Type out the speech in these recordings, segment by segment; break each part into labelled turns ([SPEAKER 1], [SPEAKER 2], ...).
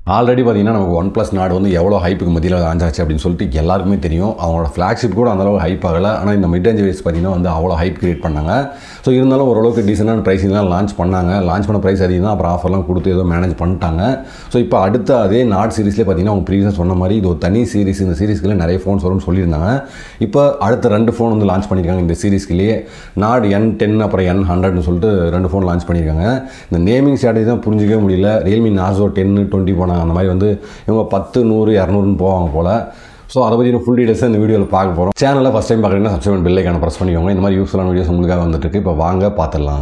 [SPEAKER 1] already பார்த்தீங்கன்னா நமக்கு one plus நாடு வந்து எவ்வளோ ஹைப்புக்கு மத்தியில் லான்ச் ஆச்சு அப்படின்னு சொல்லிட்டு எல்லாருக்குமே தெரியும் அவங்களோட ஃப்ளாக்ஷிப் கூட அந்தளவு ஹைப் ஆகலை ஆனால் இந்த மிட் ரேஞ்ச் வைஸ் பார்த்தீங்கன்னா வந்து அவ்வளோ ஹைப் கிரியேட் பண்ணாங்க ஸோ இருந்தாலும் ஓரளவுக்கு டீசெண்டான ப்ரைஸிங் தான் லான்ச் பண்ணாங்க லான்ச் பண்ண ப்ரைஸ் அதிகம் தான் அப்புறம் ஆஃபர்லாம் கொடுத்து ஏதோ மேனேஜ் பண்ணிட்டாங்க ஸோ இப்போ அடுத்த அதே நாட் சீரிஸ்லேயே பார்த்தீங்கன்னா அவங்க ப்ரீவியஸாக சொன்ன மாதிரி இது ஒரு தனி சீரிஸ் இந்த சீரிஸ்க்குள்ள நிறைய ஃபோன்ஸ் வரும்னு சொல்லியிருந்தாங்க இப்போ அடுத்த ரெண்டு ஃபோன் வந்து லான்ச் பண்ணியிருக்காங்க இந்த சீரிஸ்க்குள்ளேயே நாட் என் டென் அப்புறம் என் ஹண்ட்ரட்னு சொல்லிட்டு ரெண்டு ஃபோன் லான்ச் பண்ணியிருக்காங்க இந்த நேமிங் ஸ்ட்ராட்டஜி தான் புரிஞ்சிக்கவே முடியல ரியல்மி நாசோ டென்னு டுவெண்ட்டி போனாங்க அந்த மாதிரி வந்து இவங்க பத்து நூறு இரநூறுன்னு போவாங்க போல் ஸோ அதை பற்றி ஃபுல் டீடைல்ஸ் இந்த வீடியோவில் பார்க்க போகிறோம் சேனலில் ஃபஸ்ட் டைம் பார்க்குறீங்கன்னா சப்ஸ்கிரைப் பெல்லைக்கான ப்ரெஸ் பண்ணிக்கோங்க இந்த மாதிரி யூஸ்ஃபுல்லான வீடியோஸ் உங்களுக்காக வந்துட்டு இருக்கு இப்போ வாங்க பார்த்துடலாம்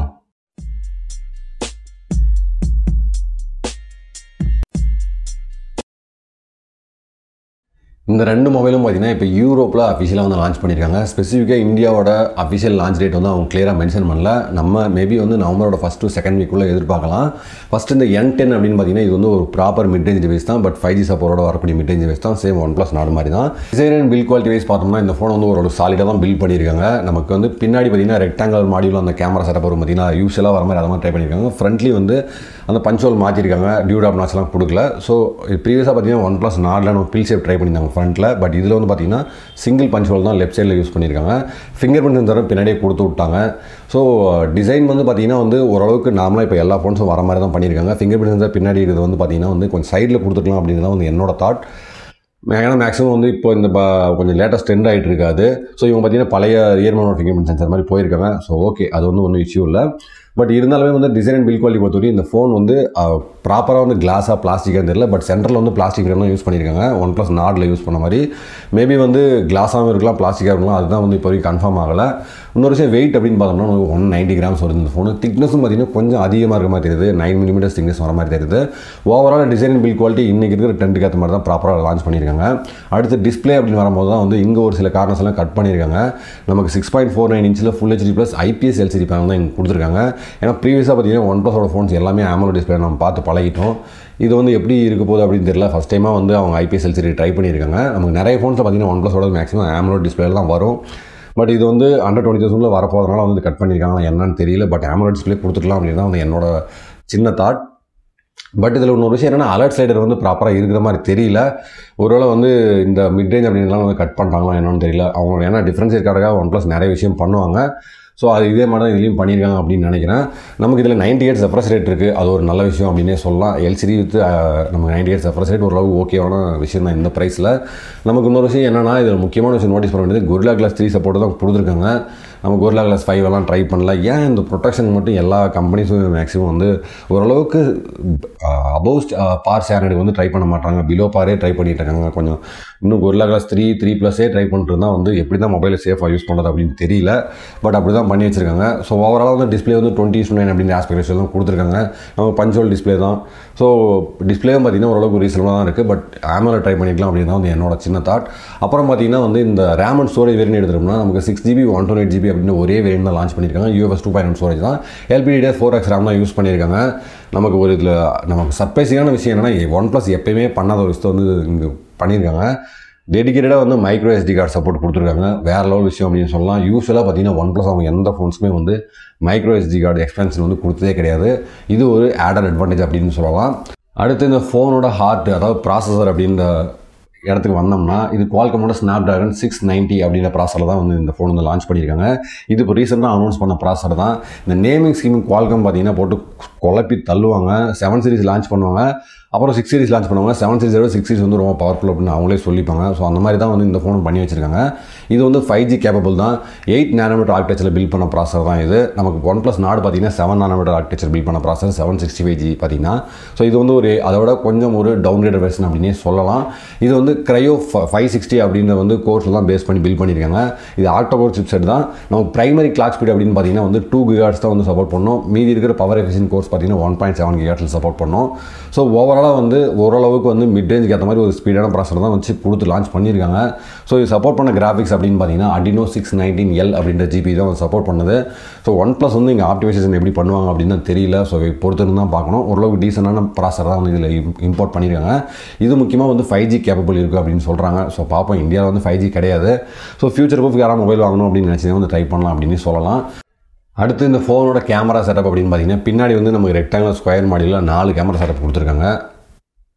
[SPEAKER 1] இந்த ரெண்டு மொபைலும் பார்த்தீங்கன்னா இப்போ யூரோப்பில் அஃபிஷியலாக வந்து லான்ச் பண்ணியிருக்காங்க ஸ்பெசிஃபிக்காக இந்தியாவோட அஃபிஷியல் லான்ச் டேட் வந்து அவங்க கிளியராக மென்ஷன் பண்ணல நம்ம மேபி வந்து நவம்பரோட ஃபஸ்ட் டு செகண்ட் வீக்குள்ளே எதிர்பார்க்கலாம் ஃபஸ்ட் இந்த என் டென் அப்படின்னு பார்த்தீங்கன்னா இது வந்து ஒரு ப்ராப்பர் மிட் ரேஞ்ச் டிவைஸ் தான் பட் ஃபைவ் ஜி சப்போரோட வரக்கூடிய மிட் ரேஞ்ச் டிவைஸ் தான் சேம் ஒன் ப்ளஸ் நாடு மாதிரி தான் design and build quality wise பார்த்தோம்னா இந்த ஃபோன் வந்து ஒரு சாலிடாக தான் பில் பண்ணியிருக்காங்க நமக்கு வந்து பின்னாடி பார்த்தீங்கன்னா ரெக்டாங்கல் மாடியூல் அந்த கேமரா செட்டப் வரும் பார்த்தீங்கன்னா யூஸ்வலாக வர மாதிரி அதை மாதிரி ட்ரை பண்ணியிருக்காங்க ஃப்ரண்ட்லி வந்து அந்த பஞ்சோல் மாற்றிருக்காங்க டியூடாப் நாச்லாம் கொடுக்கல ஸோ ப்ரீவியஸாக பார்த்தீங்கன்னா ஒன் ப்ளஸ் நாடில் நம்ம பில் ஷேப் ட்ரை பண்ணியிருந்தாங்க ஃப்ரண்ட்டில் பட் இதில் வந்து பார்த்தீங்கன்னா சிங்கிள் பஞ்ச் ஹோல் தான் லெஃப்ட் சைடில் யூஸ் பண்ணியிருக்காங்க ஃபிங்கர் பிரிண்ட் சென்சரை பின்னாடியே கொடுத்து விட்டாங்க ஸோ டிசைன் வந்து பார்த்தீங்கன்னா வந்து ஓரளவுக்கு நார்மலாக இப்போ எல்லா ஃபோன்ஸும் வர மாதிரி தான் பண்ணியிருக்காங்க ஃபிங்கர் பிரிண்ட் சென்சர் பின்னாடி இது வந்து பார்த்தீங்கன்னா வந்து கொஞ்சம் சைடில் கொடுத்துக்கலாம் அப்படிங்கிறது வந்து என்னோட தாட் ஏன்னா மேக்ஸிமம் வந்து இப்போ இந்த ப கொஞ்சம் லேட்டஸ்ட் ட்ரெண்ட் ஆகிட்டு இருக்காது ஸோ இவங்க பார்த்தீங்கன்னா பழைய இயர்மனோட ஃபிங்கர் பிரிண்ட் சென்சர் மாதிரி போயிருக்காங்க ஸோ ஓகே அது வந்து ஒன்றும் இஷ்யூ இல்லை பட் இருந்தாலுமே வந்து டிசைன் அண்ட் பில் குவாலிட்டி பொறுத்தவரைக்கும் இந்த ஃபோன் வந்து ப்ராப்பராக வந்து கிளாஸாக பிளாஸ்டிக்காக தெரியல பட் சென்டரில் வந்து பிளாஸ்டிக் தான் யூஸ் பண்ணியிருக்காங்க ஒன் ப்ளஸ் நாடில் யூஸ் பண்ண மாதிரி மேபி வந்து கிளாஸாகவும் இருக்கலாம் பிளாஸ்டிக்காக இருக்கலாம் அதுதான் வந்து இப்போ வரைக்கும் கன்ஃபார்ம் ஆகலை இன்னொரு விஷயம் வெயிட் அப்படின்னு பார்த்தோம்னா ஒன் நைன்ட்டி கிராம்ஸ் வருது இந்த ஃபோனு திக்னஸும் பார்த்தீங்கன்னா கொஞ்சம் அதிகமாக இருக்க மாதிரி தெரியுது நைன் மில்லிமீட்டர்ஸ் திக்னஸ் வர மாதிரி தெரியுது overall design and build quality இன்றைக்கி இருக்கிற ட்ரெண்டுக்கு ஏற்ற மாதிரி தான் ப்ராப்பராக லான்ச் பண்ணியிருக்காங்க அடுத்து டிஸ்பிளே அப்படின்னு வரும்போது தான் வந்து இங்கே ஒரு சில கார்னர்ஸ் எல்லாம் கட் பண்ணியிருக்காங்க நமக்கு சிக்ஸ் பாயிண்ட் ஃபோர் நைன் இன்ச்சில் full HD plus IPS LCD panel தான் இங்கே கொடுத்துருக்காங்க ஏன்னா ப்ரீவியஸாக பார்த்தீங்கன்னா ஒன் ப்ளஸோட ஃபோன்ஸ் எல்லாமே ஆமலோ டிஸ்பிளே நம்ம பார்த்து பழகிட்டோம் இது வந்து எப்படி இருக்க போகுது அப்படின்னு தெரியல ஃபஸ்ட் டைமாக வந்து அவங்க ஐபிஎஸ் எல்சிடி ட்ரை பண்ணியிருக்காங்க நமக்கு நிறைய ஃபோன்ஸில் பார்த்தீங்கன்னா ஒன் ப்ளஸோட மேக்ஸிமம் ஆமலோ டிஸ்பிளேல தான் வரும் பட் இது வந்து அண்டர் டுவெண்ட்டி தௌசண்டில் வரப்போகிறதுனால வந்து கட் பண்ணியிருக்காங்க என்னன்னு தெரியல பட் ஆமலோ டிஸ்பிளே கொடுத்துக்கலாம் அப்படின்னு தான் வந்து என்னோட சின்ன தாட் பட் இதில் இன்னொரு விஷயம் என்னென்னா அலர்ட் ஸ்லைடர் வந்து ப்ராப்பராக இருக்கிற மாதிரி தெரியல ஒருவேளை வந்து இந்த மிட் ரேஞ்ச் அப்படின்றலாம் வந்து கட் பண்ணுறாங்களா என்னன்னு தெரியல அவங்க ஏன்னா டிஃப்ரென்ஸ் இருக்காதுக்காக ஒன் ப்ளஸ் நிறைய விஷயம் பண்ணுவாங்க ஸோ அது இதே மாதிரி தான் இதுலேயும் பண்ணியிருக்காங்க அப்படின்னு நினைக்கிறேன் நமக்கு இதில் நைன்டி எயிட் செப்ரஸ் ரேட் இருக்குது அது ஒரு நல்ல விஷயம் அப்படின்னே சொல்லலாம் எல்சிடி வித் நமக்கு நைன்டி எயிட் செப்ரஸ் ரேட் ஓரளவு ஓகேவான விஷயம் தான் இந்த ப்ரைஸில் நமக்கு இன்னொரு விஷயம் என்னென்னா இதில் முக்கியமான விஷயம் நோட்டீஸ் பண்ண வேண்டியது குர்லா கிளாஸ் த்ரீ சப்போர்ட் தான் கொடுத்துருக்காங்க நம்ம கோர்லா கிளாஸ் ஃபைவ் எல்லாம் ட்ரை பண்ணல ஏன் இந்த ப்ரொடெக்ஷன் மட்டும் எல்லா கம்பெனிஸும் மேக்ஸிமம் வந்து ஓரளவுக்கு அபவ் பார் ஸ்டாண்டர்டு வந்து ட்ரை பண்ண மாட்டாங்க பிலோ பாரே ட்ரை பண்ணிட்டு இருக்காங்க கொஞ்சம் இன்னும் கோர்லா கிளாஸ் த்ரீ த்ரீ ப்ளஸே ட்ரை பண்ணிட்டு தான் வந்து எப்படி தான் மொபைலை சேஃபாக யூஸ் பண்ணுறது அப்படின்னு தெரியல பட் அப்படி தான் பண்ணி வச்சிருக்காங்க ஸோ ஓவரால் வந்து டிஸ்பிளே வந்து டுவெண்ட்டி டூ நைன் அப்படின்ற ஆஸ்பெக்ட் தான் கொடுத்துருக்காங்க நம்ம பஞ்சோல் டிஸ்பிளே தான் ஸோ டிஸ்பிளேவும் பார்த்தீங்கன்னா ஓரளவுக்கு ரீசனாக தான் இருக்குது பட் ஆமலை ட்ரை பண்ணிக்கலாம் அப்படின்னு தான் வந்து என்னோட சின்ன தாட் அப்புறம் பார்த்தீங்கன்னா வந்து இந்த ரேம் அண்ட் ஸ்டோரேஜ் வேரியன்ட் எடுத்துட்டோம்னா நமக்கு six GB one twenty eight GB அப்படின்னு ஒரே வேரியன்ட் தான் லான்ச் பண்ணியிருக்காங்க யூஎஸ் டூ பாயிண்ட் ஸ்டோரேஜ் தான் எல்பிடிஎஸ் ஃபோர் எக்ஸ் ரேம் தான் யூஸ் பண்ணியிருக்காங்க நமக்கு ஒரு இதில் நமக்கு சர்ப்ரைசிங்கான விஷயம் என்னென்னா ஒன் ப்ளஸ் எப்பயுமே பண்ணாத ஒரு விஷயத்தை வந்து இங்கே பண்ணியிருக்காங்க டெடிக்கேட்டடாக வந்து மைக்ரோ எஸ்டி கார்டு சப்போர்ட் கொடுத்துருக்காங்க வேறு லெவல் விஷயம் அப்படின்னு சொல்லலாம் யூஸ்வலாக பார்த்தீங்கன்னா ஒன் ப்ளஸ் அவங்க எந்த ஃபோன்ஸுமே வந்து மைக்ரோ எஸ்டி கார்டு எக்ஸ்பென்ஷன் வந்து கொடுத்ததே கிடையாது இது ஒரு ஆடட் அட்வான்டேஜ் அப்படின்னு சொல்லலாம் அடுத்து இந்த ஃபோனோட ஹார்ட் அதாவது ப்ராசஸர் அப்படின்ற இடத்துக்கு வந்தோம்னா இது குவால்கமோட ஸ்னாப் ட்ராகன் சிக்ஸ் நைன்ட்டி அப்படின்ற ப்ராசரில் தான் வந்து இந்த ஃபோன் வந்து லான்ச் பண்ணியிருக்காங்க இது இப்போ ரீசெண்டாக அனௌன்ஸ் பண்ண ப்ராசர் தான் இந்த நேமிங் ஸ்கீமிங் குவால்கம் பார்த்தீங்கன்னா போட்டு குழப்பி தள்ளுவாங்க செவன் சீரிஸ் லான்ச் பண்ணுவாங்க அப்புறம் சிக்ஸ் சீரிஸ் லான்ச் பண்ணுவாங்க செவன் சீரிஸ் விட சிக்ஸ் சீரிஸ் வந்து ரொம்ப பவர்ஃபுல் அப்படின்னு அவங்களே சொல்லிப்பாங்க ஸோ அந்த மாதிரி தான் வந்து இந்த ஃபோன் பண்ணி வச்சிருக்காங்க இது வந்து ஃபைவ் ஜி கேப்பபிள் தான் எயிட் நேனோமீட்டர் ஆர்கிடெக்சரில் பில்ட் பண்ண ப்ராசர் தான் இது நமக்கு ஒன் ப்ளஸ் நாடு பார்த்தீங்கன்னா செவன் நேனோமீட்டர் ஆர்கிடெக்சர் பில்ட் பண்ண processor seven sixty five G பார்த்தீங்கன்னா ஸோ இது வந்து ஒரு அதோட கொஞ்சம் ஒரு டவுன் கிரேட் வெர்ஷன் அப்படின்னே சொல்லலாம் இது வந்து க்ரையோ ஃபைவ் சிக்ஸ்டி அப்படின்ற வந்து கோர்ஸில் தான் பேஸ் பண்ணி பில்ட் பண்ணியிருக்காங்க இது ஆக்டோபோர் சிப் செட் தான் நம்ம பிரைமரி கிளாக் ஸ்பீட் அப்படின்னு பார்த்தீங்கன்னா வந்து டூ கிகாட்ஸ் தான் வந்து சப்போர்ட் பண்ணோம் மீதி இருக்கிற பவர் எஃபிஷியன் கோர்ஸ் பார்த்தீங்கன்னா ஒன் பாயிண்ட் செவன் கிகாட்ஸில் சப்போர்ட் பண்ணோம் ஸோ ஓவராலாக வந்து ஓரளவுக்கு வந்து மிட் ரேஞ்சுக்கு ஏற்ற மாதிரி ஒரு ஸ்பீடான ப்ராசர் தான் வச்சு கொடுத்து லான்ச் பண்ணியிருக்காங்க ஸோ இது சப்போர்ட் பண்ண கிராஃபிக்ஸ் அப்படின்னு பார்த்தீங்கன்னா அடினோ சிக்ஸ் நைன்டீன் எல் அப்படின்ற ஜிபி தான் வந்து சப்போர்ட் பண்ணுது ஸோ ஒன் ப்ளஸ் வந்து இங்கே ஆப்டிமைசேஷன் எப்படி பண்ணுவாங்க அப்படின்னு தான் தெரியல ஸோ பொறுத்து தான் பார்க்கணும் ஓரளவுக்கு டீசெண்டான ப்ராசர் தான் வந்து இதில் இம்போர்ட் பண்ணியிருக்காங்க இது முக்கியமாக வந்து ஃபைவ் ஜி கேப்பபிள் இருக்குது அப்படின்னு சொல்கிறாங்க ஸோ பார்ப்போம் இந்தியாவில் வந்து ஃபைவ் ஜி கிடையாது ஸோ ஃபியூச்சர் ப்ரூஃப் யாராவது மொபைல் வாங்கணும் அப்படின்னு நினச்சி வந்து ட்ரை பண்ணலாம் அப்படின்னு சொல்லலாம் அடுத்து இந்த ஃபோனோட கேமரா செட்டப் அப்படின்னு பார்த்தீங்கன்னா பின்னாடி வந்து நமக்கு ரெக்டாங்குலர் ஸ்கொயர் மாடியில் நாலு கேமரா செட்டப் கொடுத்துருக்காங்க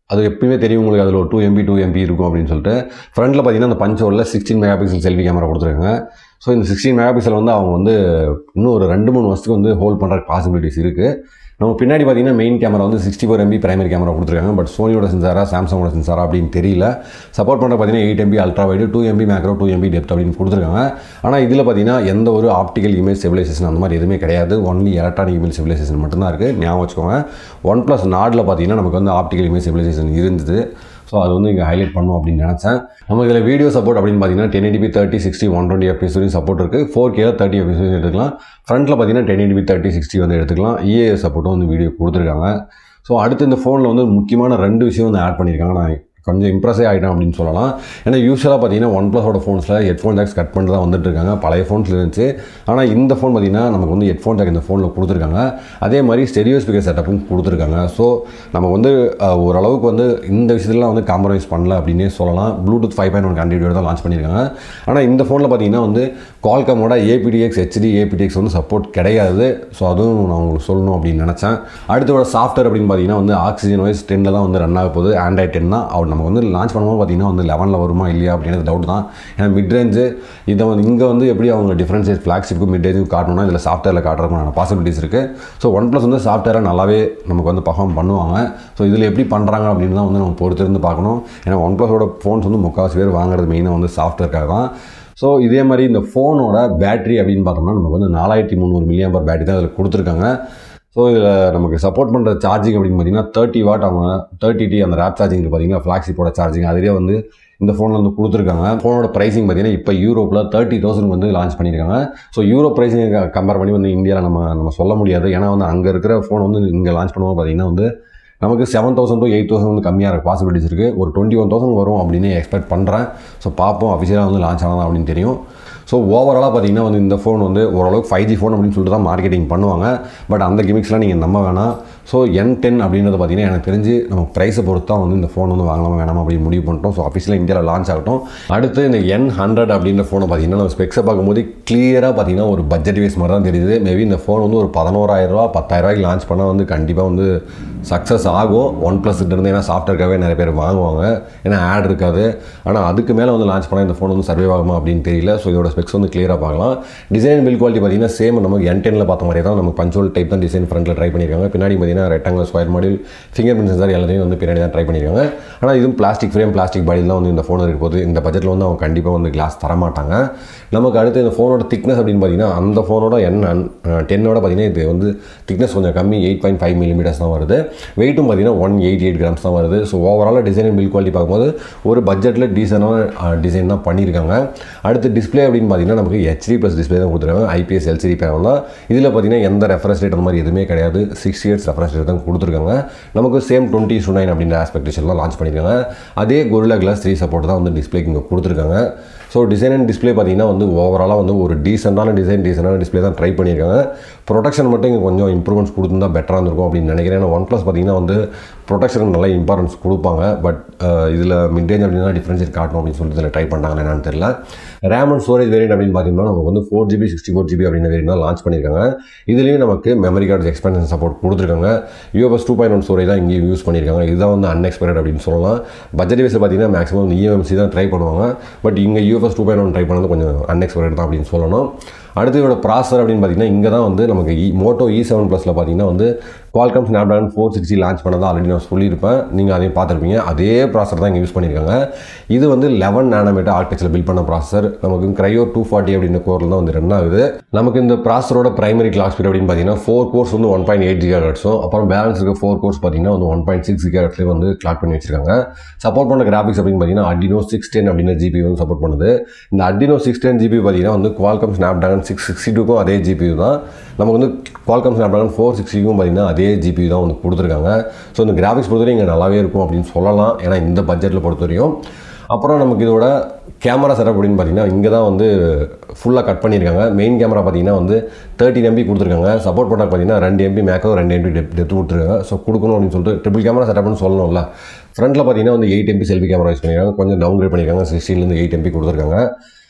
[SPEAKER 1] அது எப்பயுமே தெரியும் உங்களுக்கு அதில் ஒரு டூ எம்பி டூ எம்பி இருக்கும் அப்படின்னு சொல்லிட்டு ஃப்ரண்ட்டில் பார்த்தீங்கன்னா அந்த பஞ்சோரில் sixteen mega pixel selfie camera கொடுத்துருக்காங்க ஸோ இந்த சிக்ஸ்டீன் மெகா பிக்சல் வந்து அவங்க வந்து இன்னும் ஒரு ரெண்டு மூணு வருஷத்துக்கு வந்து ஹோல்ட் பண்ணுற பாசிபிலிட்டிஸ் இருக்குது நம்ம பின்னாடி பார்த்தீங்கன்னா மெயின் கேமரா வந்து sixty four MP primary camera கொடுத்துருக்காங்க பட் சோனியோட சென்சாரா சாம்சங்கோட சென்சாரா அப்படின்னு தெரியல சப்போர்ட் பண்ணுற பார்த்தீங்கன்னா eight MP ultra wide two MP macro two MP depth அப்படின்னு கொடுத்துருக்காங்க ஆனால் இதில் பார்த்தீங்கன்னா எந்த ஒரு ஆப்டிக்கல் இமேஜ் ஸ்டெபிலைசேஷன் அந்த மாதிரி எதுவுமே கிடையாது ஒன்லி எலக்ட்ரானிக் இமேஜ் ஸ்டெபிலைசேஷன் மட்டும்தான் இருக்குது ஞாபகம் வச்சுக்கோங்க ஒன் ப்ளஸ் நாடில் பார்த்தீங்கன்னா நமக்கு வந்து ஆப்டிக்கல் இமேஜ் ஸ்டெபிலைசேஷன் இருந்தது ஸோ அது வந்து இங்கே ஹைலைட் பண்ணும் அப்படின்னு நினச்சேன் நம்ம இதில் வீடியோ சப்போர்ட் அப்படின்னு பார்த்தீங்கன்னா ten eighty p thirty sixty one twenty fps வரையும் சப்போர்ட் இருக்குது ஃபோர் கேல தேர்ட்டி எஃபிஎஸ் வரையும் எடுத்துக்கலாம் ஃப்ரண்ட்டில் பார்த்தீங்கன்னா டென் எடிபி தேர்ட்டி சிக்ஸ்டி வந்து எடுத்துக்கலாம் இஏ சப்போர்ட்டும் வந்து வீடியோ கொடுத்துருக்காங்க ஸோ அடுத்து இந்த ஃபோனில் வந்து முக்கியமான ரெண்டு விஷயம் வந்து ஆட் பண்ணியிருக்காங்க நான் கொஞ்சம் இம்ப்ரெஸ்ஸே ஆகிட்டேன் அப்படின்னு சொல்லலாம் ஏன்னா யூஸ்வலாக பார்த்தீங்கன்னா ஒன் ப்ளஸோட ஃபோன்ஸில் ஹெட்ஃபோன் ஜாக்ஸ் கட் பண்ணிட்டு தான் வந்துட்டு இருக்காங்க பழைய ஃபோன்ஸில் இருந்துச்சு ஆனால் இந்த ஃபோன் பார்த்தீங்கன்னா நமக்கு வந்து ஹெட்ஃபோன் ஜாக் இந்த ஃபோனில் கொடுத்துருக்காங்க அதே மாதிரி ஸ்டெரியோ ஸ்பீக்கர் செட்டப்பும் கொடுத்துருக்காங்க ஸோ நம்ம வந்து அஹ், ஓரளவுக்கு வந்து இந்த விஷயத்துலலாம் வந்து காம்ப்ரமைஸ் பண்ணல அப்படின்னே சொல்லலாம் ப்ளூடூத் ஃபைவ் பாயிண்ட் ஒன் கண்டிப்பாக தான் லான்ச் பண்ணியிருக்காங்க ஆனால் இந்த ஃபோனில் பார்த்தீங்கன்னா வந்து கால்கமோட ஏபிடிஎக்ஸ் ஹெச்டி ஏபிடிஎக்ஸ் வந்து சப்போர்ட் கிடையாது ஸோ அதுவும் நான் உங்களுக்கு சொல்லணும் அப்படின்னு நினச்சேன் அடுத்தோட சாஃப்ட்வேர் அப்படின்னு பார்த்தீங்கன்னா வந்து ஆக்சிஜன் வைஸ் டென்னில் தான் வந்து ரன் ஆக போகுது ஆண்ட்ராய்ட் டென் தான் அவர் நமக்கு வந்து லான்ச் பண்ணும்போது பார்த்தீங்கன்னா வந்து லெவனில் வருமா இல்லையா அப்படின்றது டவுட் தான் ஏன்னா மிட் ரேஞ்சு இதை வந்து இங்கே வந்து எப்படி அவங்க டிஃப்ரென்ஷியேட் ஃப்ளாக்ஷிப்புக்கும் மிட் ரேஞ்சுக்கும் காட்டணும்னா இதில் சாஃப்ட்வேரில் காட்டுறதுக்கான பாசிபிலிட்டிஸ் இருக்குது ஸோ ஒன் ப்ளஸ் வந்து சாஃப்ட்வேரை நல்லாவே நமக்கு வந்து பர்ஃபார்ம் பண்ணுவாங்க ஸோ இதில் எப்படி பண்ணுறாங்க அப்படின்னு தான் வந்து நம்ம பொறுத்திருந்து பார்க்கணும் ஏன்னா ஒன் ப்ளஸோட ஃபோன்ஸ் வந்து முக்கால்வாசி பேர் வாங்குறது மெயினாக வந்து சாஃப்ட்வேர்க்காக தான் ஸோ இதே மாதிரி இந்த ஃபோனோட பேட்டரி அப்படின்னு பார்த்தோம்னா நமக்கு வந்து நாலாயிரத்தி முந்நூறு மில்லியம் பர் பேட்டரி தான் இதில் கொடுத்துருக்காங்க ஸோ இதில் நமக்கு சப்போர்ட் பண்ணுற சார்ஜிங் அப்படின்னு பார்த்தீங்கன்னா தேர்ட்டி வாட் அவங்க தேர்ட்டி டி அந்த ரேப் சார்ஜிங் பார்த்தீங்கன்னா ஃப்ளாக்ஸிப்போட சார்ஜிங் அதிலே வந்து இந்த ஃபோனில் வந்து கொடுத்துருக்காங்க ஃபோனோட ப்ரைஸிங் பார்த்தீங்கன்னா இப்போ யூரோப்பில் தேர்ட்டி தௌசண்ட் வந்து லான்ச் பண்ணியிருக்காங்க ஸோ யூரோப் ப்ரைஸிங் கம்பேர் பண்ணி வந்து இந்தியாவில் நம்ம நம்ம சொல்ல முடியாது ஏன்னா வந்து அங்கே இருக்கிற ஃபோன் வந்து இங்கே லான்ச் பண்ணும்போது பார்த்தீங்கன்னா வந்து நமக்கு seven thousand to eight thousand வந்து கம்மியாக இருக்க பாசிபிலிட்டிஸ் இருக்குது ஒரு டுவெண்ட்டி ஒன் தௌசண்ட் வரும் அப்படின்னு எக்ஸ்பெக்ட் பண்ணுறேன் ஸோ பார்ப்போம் அஃபிஷியலாக வந்து லான்ச் ஆனதா அப்படின்னு தெரியும் ஸோ ஓவராலாக பார்த்தீங்கன்னா வந்து இந்த ஃபோன் வந்து ஓரளவுக்கு ஃபைவ் ஜி ஃபோன் அப்படின்னு சொல்லிட்டு தான் மார்க்கெட்டிங் பண்ணுவாங்க பட் அந்த கிமிக்ஸ்லாம் நீங்கள் நம்ப வேணாம் ஸோ என் டென் அப்படின்றது பார்த்தீங்கன்னா எனக்கு தெரிஞ்சு நம்ம ப்ரைஸை பொறுத்து தான் வந்து இந்த ஃபோன் வந்து வாங்கலாமா வேணாமா அப்படின்னு முடிவு பண்ணிட்டோம் ஸோ ஆஃபீஸில் இந்தியாவில் லான்ச் ஆகட்டும் அடுத்து இந்த என் ஹண்ட்ரட் அப்படின்ற ஃபோனை பார்த்தீங்கன்னா நம்ம ஸ்பெக்ஸை பார்க்கும்போது கிளியராக பார்த்தீங்கன்னா ஒரு பட்ஜெட் வேஸ் மாதிரி தான் தெரியுது மேபி இந்த ஃபோன் வந்து ஒரு பதினோராயிரரூவா பத்தாயிரரூவாய்க்கு லான்ச் பண்ணால் வந்து கண்டிப்பாக வந்து சக்ஸஸ் ஆகும் ஒன் ப்ளஸ் இருந்து ஏன்னா சாஃப்ட்வேர்க்காகவே நிறைய பேர் வாங்குவாங்க ஏன்னா ஆட் இருக்காது ஆனால் அதுக்கு மேலே வந்து லான்ச் பண்ணால் இந்த ஃபோன் வந்து சர்வே ஆகுமா அப்படின்னு தெரியல ஸோ இதோட ஸ்பெக்ஸ் வந்து கிளியராக பார்க்கலாம் டிசைன் பில் குவாலிட்டி பார்த்தீங்கன்னா சேம் நமக்கு என் டெனில் பார்த்த மாதிரியே தான் நமக்கு பஞ்சோல் டைப் தான் டிசைன் ஃப்ரண்ட்டில் ட்ரை பண்ணியிருக்காங்க பின்னாடி பார்த்தீங்கன்னா rectangle square model finger print sensor எல்லாத்தையும் வந்து பின்னாடி தான் ட்ரை பண்ணியிருக்காங்க ஆனால் இதுவும் பிளாஸ்டிக் ஃப்ரேம் பிளாஸ்டிக் பாடியில் தான் வந்து இந்த ஃபோன் இருக்க போகுது இந்த பட்ஜெட்டில் வந்து அவங்க கண்டிப்பாக வந்து கிளாஸ் தரமாட்டாங்க நமக்கு அடுத்து இந்த ஃபோனோட திக்னஸ் அப்படின்னு பார்த்தீங்கன்னா அந்த ஃபோனோட என் டென்னோட பார்த்தீங்கன்னா இது வந்து திக்னஸ் கொஞ்சம் கம்மி எயிட் பாயிண்ட் ஃபைவ் மில்லிமீட்டர்ஸ் தான் வருது வெயிட்டும் பார்த்தீங்கன்னா ஒன் எயிட்டி எயிட் கிராம்ஸ் தான் வருது ஸோ ஓவராலாக டிசைன் பில் குவாலிட்டி பார்க்கும்போது ஒரு பட்ஜெட்டில் டீசனான டிசைன் தான் பண்ணியிருக்காங்க அடுத்து டிஸ்ப்ளே அப்படின்னு பார்த்தீங்கன்னா நமக்கு ஹெச்டி ப்ளஸ் டிஸ்ப்ளே தான் கொடுத்துருக்காங்க ஐபிஎஸ் எல்சிடி பேனல் தான் இதில் பார்த்தீங்கன்னா எந்த ரெஃபரன்ஸ் ரேட் அந்த மாதிரி எதுவுமே கிடையாது சிக்ஸ் இயர்ஸ் ரெஃபரன்ஸ் ரேட் தான் கொடுத்துருக்காங்க நமக்கு சேம் டுவெண்ட்டி டூ நைன் அப்படின்ற ஆஸ்பெக்டேஷன்லாம் லான்ச் பண்ணியிருக்காங்க அதே கொரில்லா கிளாஸ் த்ரீ சப்போர்ட் தான் வந்து டிஸ்பிளேக்கு இங்கே கொடுத்துருக்காங்க ஸோ டிசைன் அண்ட் டிஸ்ப்ளே பார்த்தீங்கன்னா வந்து ஓவராலாக வந்து ஒரு டீசெண்டான டிசைன் டீசெண்டான டிஸ்ப்ளே தான் ட்ரை பண்ணியிருக்காங்க ப்ரொடக்ஷன் மட்டும் இங்கே கொஞ்சம் இம்ப்ரூவ்மெண்ட்ஸ் கொடுத்துருந்தா பெட்டராக இருந்திருக்கும் அப்படின்னு நினைக்கிறேன் ஏன்னா ஒன் ப்ளஸ் பார்த்தீங்கன்னா வந்து ப்ரொடக்ஷனுக்கு நல்ல இம்பார்ட்டன்ஸ் கொடுப்பாங்க பட் இதில் மிட்ரேஞ்ச் அப்படின்னா டிஃப்ரென்ஷியேட் காட்டணும் அப்படின்னு சொல்லிட்டு இதில் ட்ரை பண்ணாங்கன்னு என்னன்னு தெரியல ரேம் அண்ட் ஸ்டோரேஜ் வேரியன்ட் அப்படின்னு பார்த்தீங்கன்னா நமக்கு வந்து four GB sixty four GB அப்படின்னு வேரியன்ட் தான் லான்ச் பண்ணியிருக்காங்க இதுலேயும் நமக்கு மெமரி கார்டு எக்ஸ்பென்ஷன் சப்போர்ட் கொடுத்துருக்காங்க UFS two point one storage தான் இங்கேயும் யூஸ் பண்ணியிருக்காங்க இதுதான் வந்து அன்எக்ஸ்பெக்டட் அப்படின்னு சொல்லலாம் பட்ஜெட் வைஸ் பார்த்தீங்கன்னா மேக்ஸிமம் இஎம்சி தான் ட்ரை பண்ணுவாங்க பட் இங்கே UFS two point one try பண்ணது கொஞ்சம் அன்எக்ஸ்பெக்டட் தான் அப்படின்னு சொல்லணும் அடுத்து இதோட ப்ராசர் அப்படின்னு பார்த்தீங்கன்னா இங்கே தான் வந்து நமக்கு இ மோட்டோ இ செவன் ப்ளஸில் பார்த்தீங்கன்னா வந்து Qualcomm Snapdragon four sixty launch பண்ணதை ஆல்ரெடி நான் சொல்லியிருப்பேன் நீங்கள் அதையும் பார்த்துருப்பீங்க அதே ப்ராசர் தான் இங்கே யூஸ் பண்ணியிருக்காங்க இது வந்து லெவன் நேனோமீட்டர் ஆர்கிடெக்சர் பில்ட் பண்ண ப்ராசர் நமக்கு கிரையோ டூ ஃபார்ட்டி அப்படின்ற கோரில் தான் வந்து ரன் ஆகுது நமக்கு இந்த ப்ராசரோட பிரைமரி கிளாக் ஸ்பீட் அப்படின்னு பார்த்தீங்கன்னா ஃபோர் கோர்ஸ் வந்து ஒன் பாயிண்ட் எயிட் ஜிகா ஹெட்ஸும் அப்புறம் பேலன்ஸ் இருக்க ஃபோர் கோர்ஸ் பார்த்தீங்கன்னா வந்து ஒன் பாயிண்ட் சிக்ஸ் ஜிகா ஹெட்ஸ்லேயே வந்து கிளாக் பண்ணி வச்சிருக்காங்க சப்போர்ட் பண்ண கிராஃபிக்ஸ் அப்படின்னு பார்த்தீங்கன்னா அடினோ சிக்ஸ் டென் அப்படின்ற ஜிபி வந்து சப்போர்ட் பண்ணுது இந்த அடினோ சிக்ஸ் டென் ஜிபி பார்த்தீங்கன்னா வந்து குவால்காம் ஸ்னாப்ட்ராகன் சிக்ஸ் சிக்ஸ்டி டூக்கும் அதே ஜிபி தான் நமக்கு வந்து குவால்காம் ஸ்னாப்ட்ராகன் ஃபோர் சிக்ஸ்டிக்கும் பார்த்தீங்கன்னா அதே ஜிபி தான் வந்து கொடுத்துருக்காங்க ஸோ இந்த கிராஃபிக்ஸ் பொறுத்தவரையும் இங்கே நல்லாவே இருக்கும் அப்படின்னு சொல்லலாம் ஏன்னா இந்த பட்ஜெட்டில் பொறுத்தவரையும் அப்புறம் நமக்கு இதோட கேமரா செட்டப் அப்படின்னு பார்த்தீங்கன்னா இங்கே தான் வந்து ஃபுல்லாக கட் பண்ணியிருக்காங்க மெயின் கேமரா பார்த்தீங்கன்னா வந்து தேர்ட்டின் எம்பி கொடுத்துருக்காங்க சப்போர்ட் பண்ண பார்த்தீங்கன்னா ரெண்டு எம்பி மேக்கோ ரெண்டு எம்பி டெப் டெப்த் கொடுத்துருக்காங்க ஸோ கொடுக்கணும் அப்படின்னு சொல்லிட்டு ட்ரிபிள் கேமரா செட்டப்னு சொல்லணும்ல ஃப்ரண்ட்டில் பார்த்தீங்கன்னா வந்து eight MP selfie camera use பண்ணியிருக்காங்க கொஞ்சம் டவுன் கிரேட் பண்ணியிருக்காங்க சிக்ஸ்டீன்லேருந்து எயிட் எம்பி கொடுத்துருக்காங்க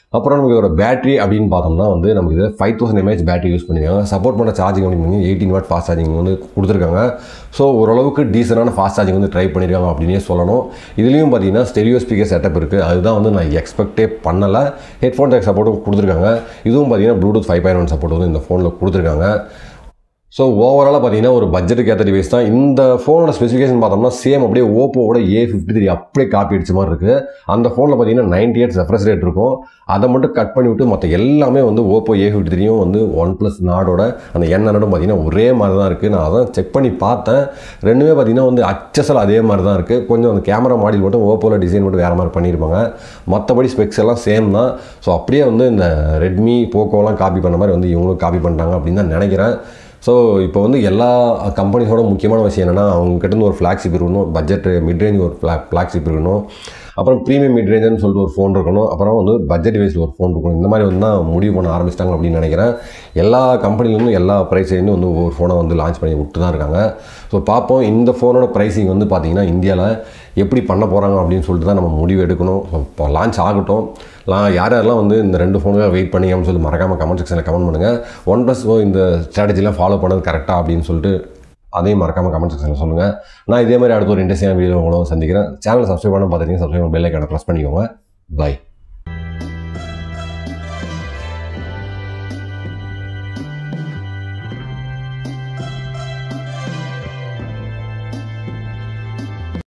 [SPEAKER 1] அப்புறம் நமக்கு இதோட பேட்டரி அப்படின்னு பார்த்தோம்னா வந்து நமக்கு இது five thousand mAh battery use பண்ணியிருக்காங்க சப்போர்ட் பண்ண சார்ஜிங் அப்படின்னு பண்ணி எயிட்டீன் வாட் ஃபாஸ்ட் சார்ஜிங் வந்து கொடுத்துருக்காங்க ஸோ ஓரளவுக்கு டீசெண்டான ஃபாஸ்ட் சார்ஜிங் வந்து ட்ரை பண்ணியிருக்காங்க அப்படின்னே சொல்லணும் இதுலேயும் பார்த்தீங்கன்னா ஸ்டெரியோ ஸ்பீக்கர் செட்டப் இருக்குது அதுதான் வந்து நான் எக்ஸ்பெக்டே பண்ணலை ஹெட்ஃபோன் ஜாக் சப்போர்ட்டும் கொடுத்துருக்காங்க இதுவும் பார்த்தீங்கன்னா Bluetooth five point one support வந்து இந்த ஃபோனில் கொடுத்துருக்காங்க ஸோ ஓவராலாக பார்த்தீங்கன்னா ஒரு பட்ஜெட்டுக்கு ஏற்ற டிவைஸ் தான் இந்த ஃபோனோட ஸ்பெசிஃபிகேஷன் பார்த்தோம்னா சேம் அப்படியே ஓப்போவோட ஏ ஃபிஃப்டி த்ரீ அப்படியே காப்பி அடிச்ச மாதிரி இருக்குது அந்த ஃபோனில் பார்த்தீங்கன்னா நைன்டி எயிட் ரெஃப்ரெஷ் ரேட் இருக்கும் அதை மட்டும் கட் பண்ணி விட்டு மற்ற எல்லாமே வந்து ஓப்போ ஏ ஃபிஃப்டி த்ரீயும் வந்து ஒன் ப்ளஸ் நாடோட அந்த என் ஹண்ட்ரடும் பார்த்தீங்கன்னா ஒரே மாதிரி தான் இருக்குது நான் அதான் செக் பண்ணி பார்த்தேன் ரெண்டுமே பார்த்தீங்கன்னா வந்து அச்சசல் அதே மாதிரி தான் இருக்குது கொஞ்சம் அந்த கேமரா மாடல் மட்டும் ஓப்போவில் டிசைன் மட்டும் வேறு மாதிரி பண்ணியிருப்பாங்க மற்றபடி ஸ்பெக்ஸ் எல்லாம் சேம் தான் ஸோ அப்படியே வந்து இந்த ரெட்மி போக்கோலாம் காப்பி பண்ண மாதிரி வந்து இவங்களும் காப்பி பண்ணிட்டாங்க அப்படின்னு தான் நினைக்கிறேன் ஸோ இப்போ வந்து எல்லா கம்பெனிஸோட முக்கியமான விஷயம் என்னென்னா அவங்ககிட்ட இருந்து ஒரு ஃப்ளாக்ஷிப் இருக்கணும் பட்ஜெட் மிட்ரேஞ்ச் ஒரு ஃப்ளா ஃப்ளாக்ஷிப் இருக்கணும் அப்புறம் ப்ரீமியம் மிட்ரேஞ்சுன்னு சொல்லிட்டு ஒரு ஃபோன் இருக்கணும் அப்புறம் வந்து பட்ஜெட் வைஸில் ஒரு ஃபோன் இருக்கணும் இந்த மாதிரி வந்து தான் முடிவு பண்ண ஆரம்பிச்சிட்டாங்க அப்படின்னு நினைக்கிறேன் எல்லா கம்பெனிலேருந்தும் எல்லா ப்ரைஸ்லேருந்து வந்து ஒவ்வொரு ஃபோனை வந்து லான்ச் பண்ணி விட்டு தான் இருக்காங்க ஸோ பார்ப்போம் இந்த ஃபோனோட ப்ரைஸிங் வந்து பார்த்திங்கன்னா இந்தியாவில் எப்படி பண்ண போகிறாங்க அப்படின்னு சொல்லிட்டு தான் நம்ம முடிவு எடுக்கணும் ஸோ இப்போ லான்ச் ஆகட்டும் லா யார் யாரெல்லாம் வந்து இந்த ரெண்டு ஃபோனுக்காக வெயிட் பண்ணிங்கன்னு சொல்லி மறக்காமல் கமெண்ட் செக்ஷனில் கமெண்ட் பண்ணுங்கள் ஒன் ப்ளஸ் இந்த ஸ்ட்ராட்டஜிலாம் ஃபாலோ பண்ணது கரெக்டாக அப்படின்னு சொல்லிட்டு அதையும் மறக்காமல் கமெண்ட் செக்ஷனில் சொல்லுங்கள் நான் இதே மாதிரி அடுத்த ஒரு இன்ட்ரெஸ்டிங்கான வீடியோ உங்களும் சந்திக்கிறேன் சேனல் சப்ஸ்கிரைப் பண்ண பார்த்துட்டீங்க சப்ஸ்கிரைப் பெல் ஐக்கான ப்ரெஸ் பண்ணிக்கோங்க பை